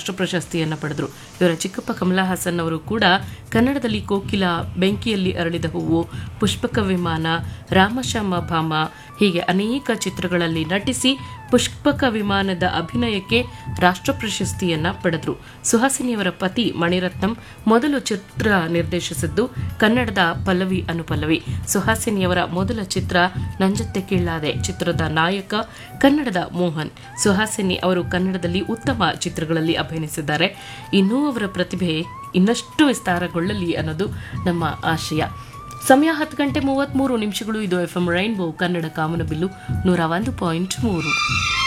ರಾಷ್ಟ್ರ ಪ್ರಶಸ್ತಿಯನ್ನು ಪಡೆದರು ಇವರ ಚಿಕ್ಕಪ್ಪ ಕಮಲಾ ಹಾಸನ್ ಅವರು ಕೂಡ ಕನ್ನಡದಲ್ಲಿ ಕೋಕಿಲ ಬೆಂಕಿಯಲ್ಲಿ ಅರಳಿದ ಹೂವು ಪುಷ್ಪಕ ವಿಮಾನ ರಾಮಶ್ಯಾಮ ಭಾಮ ಹೀಗೆ ಅನೇಕ ಚಿತ್ರಗಳಲ್ಲಿ ನಟಿಸಿ ಪುಷ್ಪಕ ವಿಮಾನದ ಅಭಿನಯಕ್ಕೆ ರಾಷ್ಟ್ರ ಪ್ರಶಸ್ತಿಯನ್ನ ಪಡೆದರು ಸುಹಾಸಿನಿಯವರ ಪತಿ ಮಣಿರತ್ನಂ ಮೊದಲು ಚಿತ್ರ ನಿರ್ದೇಶಿಸಿದ್ದು ಕನ್ನಡದ ಪಲ್ಲವಿ ಅನುಪಲ್ಲವಿ ಸುಹಾಸಿನಿಯವರ ಮೊದಲ ಚಿತ್ರ ನಂಜತ್ತೆ ಕೀಳಾದೆ ಚಿತ್ರದ ನಾಯಕ ಕನ್ನಡದ ಮೋಹನ್ ಸುಹಾಸಿನಿ ಅವರು ಕನ್ನಡದಲ್ಲಿ ಉತ್ತಮ ಚಿತ್ರಗಳಲ್ಲಿ ಅಭಿನಯಿಸಿದ್ದಾರೆ ಇನ್ನೂ ಅವರ ಪ್ರತಿಭೆ ಇನ್ನಷ್ಟು ವಿಸ್ತಾರಗೊಳ್ಳಲಿ ಅನ್ನೋದು ನಮ್ಮ ಆಶಯ ಸಮಯ ಹತ್ತು ಗಂಟೆ ಮೂವತ್ತ್ಮೂರು ನಿಮಿಷಗಳು ಇದು ಎಫ್ ಎಂ ರೈನ್ಬೋ ಕನ್ನಡ ಕಾಮನಬಿಲ್ಲು ನೂರ ಒಂದು ಪಾಯಿಂಟ್ ಮೂರು